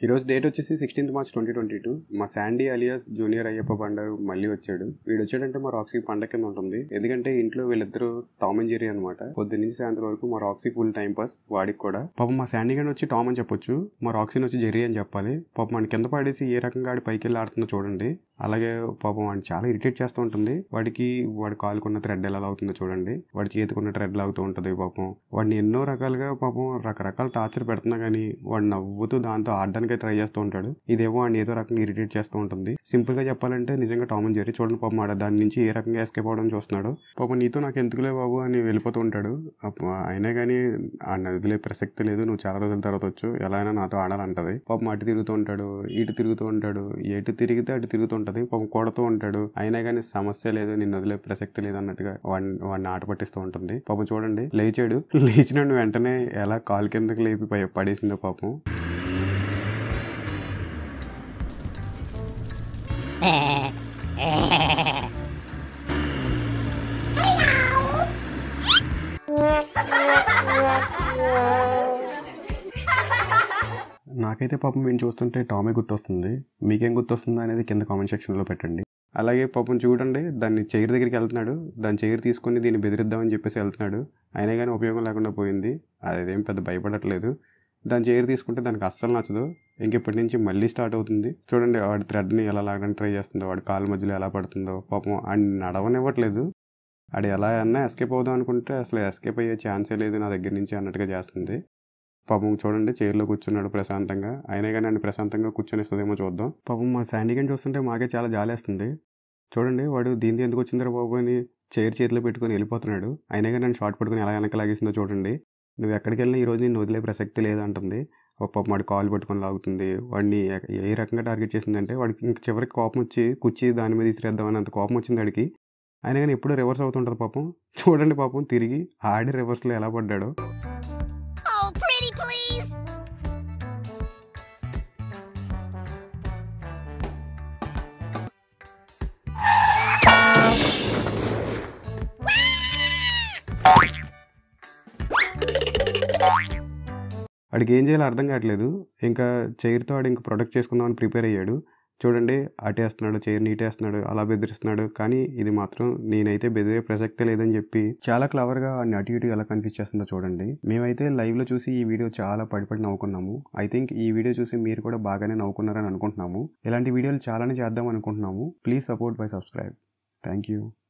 ఈరోజు డేట్ వచ్చేసి sixteenth March twenty twenty two మా Sandy alias junior Ayyappa Bandaru మళ్ళీ వచ్చాడు వీడు వచ్చాడంటే మా రాక్సీ పండగ కింద ఉంటుంది ఎందుకంటే ఇంట్లో వీళ్ళిద్దరూ టామ్ అండ్ జెరీ అనమాట పొద్దు నుంచి సాయంత్రం వరకు మా రాక్సీ ఫుల్ టైం పాస్ వాడికి కూడా పాపం మా శాండీ గని వచ్చి టామ్ అని చెప్పొచ్చు మా రాక్సీని వచ్చి జెరీ అని చెప్పాలి పాపం మన కింద పడేసి ఏ రకంగా ఆడి పైకి వెళ్ళి ఆడుతుందో చూడండి అలాగే పాపం వాడిని చాలా ఇరిటేట్ చేస్తూ ఉంటుంది వాడికి వాడి కాలుకున్న థ్రెడ్ ఎలా అవుతుందో చూడండి వాడి చేతికున్న థ్రెడ్ లాగుతూ ఉంటుంది పాపం వాడిని ఎన్నో రకాలుగా పాపం రకరకాల టార్చర్ పెడుతున్నా కానీ వాడు నవ్వుతూ దాంతో ఆడడానికి ట్రై చేస్తూ ఉంటాడు ఇదేమో వాడిని ఏదో రకంగా ఇరిటేట్ చేస్తూ ఉంటుంది సింపుల్ గా చెప్పాలంటే నిజంగా టామ్ అండ్ జెర్రీ చూడండి పాపం ఆడ దాని నుంచి ఏ రకంగా ఎస్కేప్ అవడం చూస్తున్నాడు పాపం నీతో నాకు ఎందుకులే బాబు అని వెళ్ళిపోతూ ఉంటాడు అప్ప- అయినా కానీ ఆ నదిలే ప్రసక్తి లేదు నువ్వు చాలా రోజుల తర్వాత వచ్చు ఎలా అయినా నాతో ఆడాలంటది పాపం అటు తిరుగుతూ ఉంటాడు ఇటు తిరుగుతూ ఉంటాడు ఎటు తిరిగితే అటు తిరుగుతూ ఉంటది పాపం కొడుతూ ఉంటాడు అయినా కానీ సమస్య లేదు నిన్ను వదిలే ప్రసక్తి లేదు అన్నట్టుగా వాడిని వాడిని ఆట పట్టిస్తూ ఉంటుంది పాపం చూడండి లేచాడు లేచిన వెంటనే ఎలా కాలు కిందకి లేపి పై- పడేసిందో పాపం నాకైతే పాపం మేము చూస్తుంటే టామే గుర్తొస్తుంది మీకేం గుర్తొస్తుందో అనేది కింద కామెంట్ సెక్షన్లో పెట్టండి అలాగే పాపం చూడండి దాన్ని చైర్ దగ్గరికి వెళ్తున్నాడు దాని చైర్ తీసుకొని దీన్ని బెదిరిద్దామని చెప్పేసి వెళ్తున్నాడు అయినా కానీ ఉపయోగం లేకుండా పోయింది అదేం పెద్ద భయపడట్లేదు దాని చైర్ తీసుకుంటే దానికి అస్సలు నచ్చదు ఇంకెప్పటి నుంచి మళ్ళీ స్టార్ట్ అవుతుంది చూడండి వాడి థ్రెడ్ని ఎలా లాగడానికి ట్రై చేస్తుందో వాడి కాలు మధ్యలో ఎలా పడుతుందో పాపం ఆయన నడవనివ్వట్లేదు ఆడు ఎలా అన్నా ఎస్కేప్ అవుదాం అనుకుంటే అసలు ఎస్కేప్ అయ్యే ఛాన్సే లేదు నా దగ్గర నుంచి అన్నట్టుగా చేస్తుంది పాపం చూడండి చైర్లో కూర్చున్నాడు ప్రశాంతంగా అయినా కానీ ఆయన ప్రశాంతంగా కూర్చొనిస్తుందేమో చూద్దాం పాపం మా శాండీగన్ చూస్తుంటే మాకే చాలా జాలేస్తుంది చూడండి వాడు దీనికి ఎందుకు వచ్చిందిరా బాబు అని చైర్ చేతిలో పెట్టుకొని వెళ్ళిపోతున్నాడు అయినా కానీ నన్ను షార్ట్ పట్టుకొని ఎలా వెనక లాగేసిందో చూడండి నువ్వు ఎక్కడికి వెళ్ళినా ఈ రోజు నేను వదిలే ప్రసక్తి లేదంటుంది ఒక పాపం వాడి కాల్ పట్టుకొని లాగుతుంది వాడిని ఎ- ఏ రకంగా టార్గెట్ చేసిందంటే వాడికి ఇంక చివరికి కోపం వచ్చి కుర్చీ దాని మీద ఇసిరేద్దామని అంత కోపం వచ్చింది వాడికి అయినా కానీ ఎప్పుడు రివర్స్ అవుతుంటుంది పాపం చూడండి పాపం తిరిగి ఆడి రివర్స్లో ఎలా పడ్డాడో Oh, pretty please! వాడికి ఏం చేయాలో అర్థం కావట్లేదు ఇంకా చైర్తో వాడు ఇంకా ప్రొటెక్ట్ చేసుకుందామని ప్రిపేర్ అయ్యాడు చూడండి అటేస్తున్నాడు చైర్ నీటేస్తున్నాడు అలా బెదిరిస్తున్నాడు కానీ ఇది మాత్రం నేనైతే బెదిరే ప్రసక్తే లేదని చెప్పి చాలా క్లవర్గా వాడిని అటు ఇటు ఎలా కనిపించేస్తుందో చూడండి మేమైతే లైవ్లో చూసి ఈ వీడియో చాలా పడిపడి నవ్వుకున్నాము ఐ థింక్ ఈ వీడియో చూసి మీరు కూడా బాగానే నవ్వుకున్నారని అనుకుంటున్నాము ఇలాంటి వీడియోలు చాలానే చేద్దాం అనుకుంటున్నాము please support bye subscribe thank you